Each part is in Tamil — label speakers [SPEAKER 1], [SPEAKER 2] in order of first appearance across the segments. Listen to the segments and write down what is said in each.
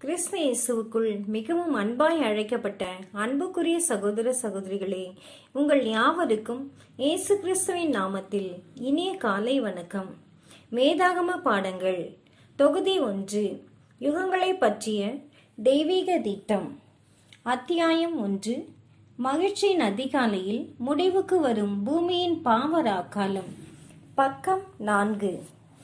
[SPEAKER 1] கிறிஸ்து இயேசுவுக்குள் மிகவும் அன்பாய் அழைக்கப்பட்ட அன்புக்குரிய சகோதர சகோதரிகளே உங்கள் யாவருக்கும் இயேசு கிறிஸ்துவின் நாமத்தில் இனிய காலை வணக்கம் வேதாகம பாடங்கள் தொகுதி ஒன்று யுகங்களை பற்றிய தெய்வீக திட்டம் அத்தியாயம் ஒன்று மகிழ்ச்சியின் அதிகாலையில் முடிவுக்கு வரும் பூமியின் பாவராக்காலம் பக்கம் நான்கு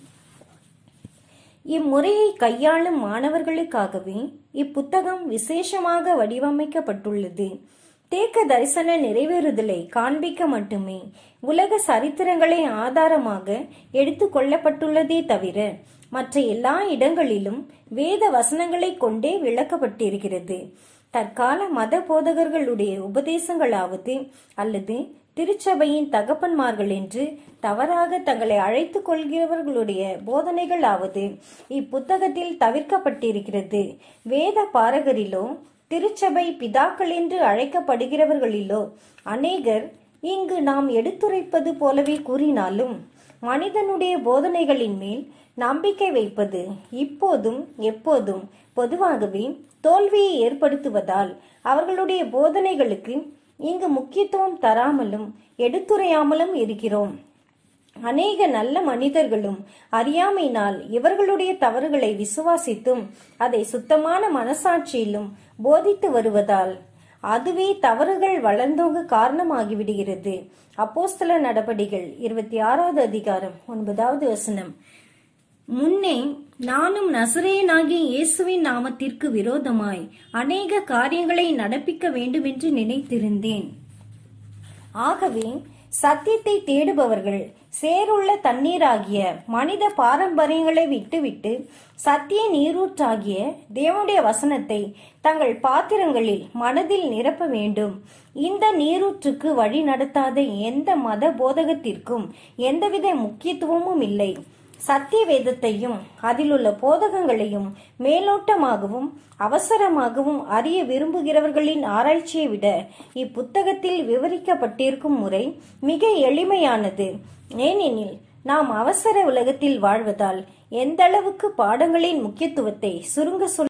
[SPEAKER 1] இம்முறையை கையாளும் மாணவர்களுக்காகவே இப்புத்தகம் விசேஷமாக வடிவமைக்கப்பட்டுள்ளது தேக்க தரிசன நிறைவேறுதலை காண்பிக்க மட்டுமே உலக சரித்திரங்களை ஆதாரமாக எடுத்து கொள்ளப்பட்டுள்ளதே தவிர மற்ற எல்லா இடங்களிலும் வேத வசனங்களை கொண்டே விளக்கப்பட்டிருக்கிறது தற்கால மத போதகர்களுடைய உபதேசங்களாவது அல்லது திருச்சபையின் தகப்பன்மார்கள் என்று தவறாக தங்களை அழைத்துக் கொள்கிறவர்களுடைய போதனைகளாவது இப்புத்தகத்தில் தவிர்க்கப்பட்டிருக்கிறது வேத பாரகரிலோ திருச்சபை பிதாக்கள் என்று அழைக்கப்படுகிறவர்களிலோ அநேகர் இங்கு நாம் எடுத்துரைப்பது போலவே கூறினாலும் மனிதனுடைய போதனைகளின் மேல் நம்பிக்கை வைப்பது இப்போதும் எப்போதும் பொதுவாகவே தோல்வியை ஏற்படுத்துவதால் அவர்களுடைய போதனைகளுக்கு இங்கு முக்கியத்துவம் தராமலும் எடுத்துரையாமலும் இருக்கிறோம் அநேக நல்ல மனிதர்களும் அறியாமையினால் இவர்களுடைய தவறுகளை விசுவாசித்தும் அதை சுத்தமான மனசாட்சியிலும் போதித்து வருவதால் அதுவே தவறுகள் வளர்ந்தோங்க காரணமாகிவிடுகிறது அப்போஸ்தல நடபடிகள் இருபத்தி ஆறாவது அதிகாரம் ஒன்பதாவது வசனம் முன்னே நானும் நசரேயனாகிய இயேசுவின் நாமத்திற்கு விரோதமாய் அநேக காரியங்களை நடப்பிக்க வேண்டுமென்று நினைத்திருந்தேன் ஆகவே சத்தியத்தை தேடுபவர்கள் சேருள்ள தண்ணீராகிய மனித பாரம்பரியங்களை விட்டுவிட்டு சத்திய நீரூற்றாகிய தேவனுடைய வசனத்தை தங்கள் பாத்திரங்களில் மனதில் நிரப்ப வேண்டும் இந்த நீரூற்றுக்கு வழி நடத்தாத எந்த மத போதகத்திற்கும் எந்தவித முக்கியத்துவமும் இல்லை சத்திய வேதத்தையும் அதிலுள்ள போதகங்களையும் மேலோட்டமாகவும் அவசரமாகவும் அறிய விரும்புகிறவர்களின் ஆராய்ச்சியை விட இப்புத்தகத்தில் விவரிக்கப்பட்டிருக்கும் முறை மிக எளிமையானது ஏனெனில் நாம் அவசர உலகத்தில் வாழ்வதால் எந்த அளவுக்கு பாடங்களின் முக்கியத்துவத்தை சுருங்க சொல்ல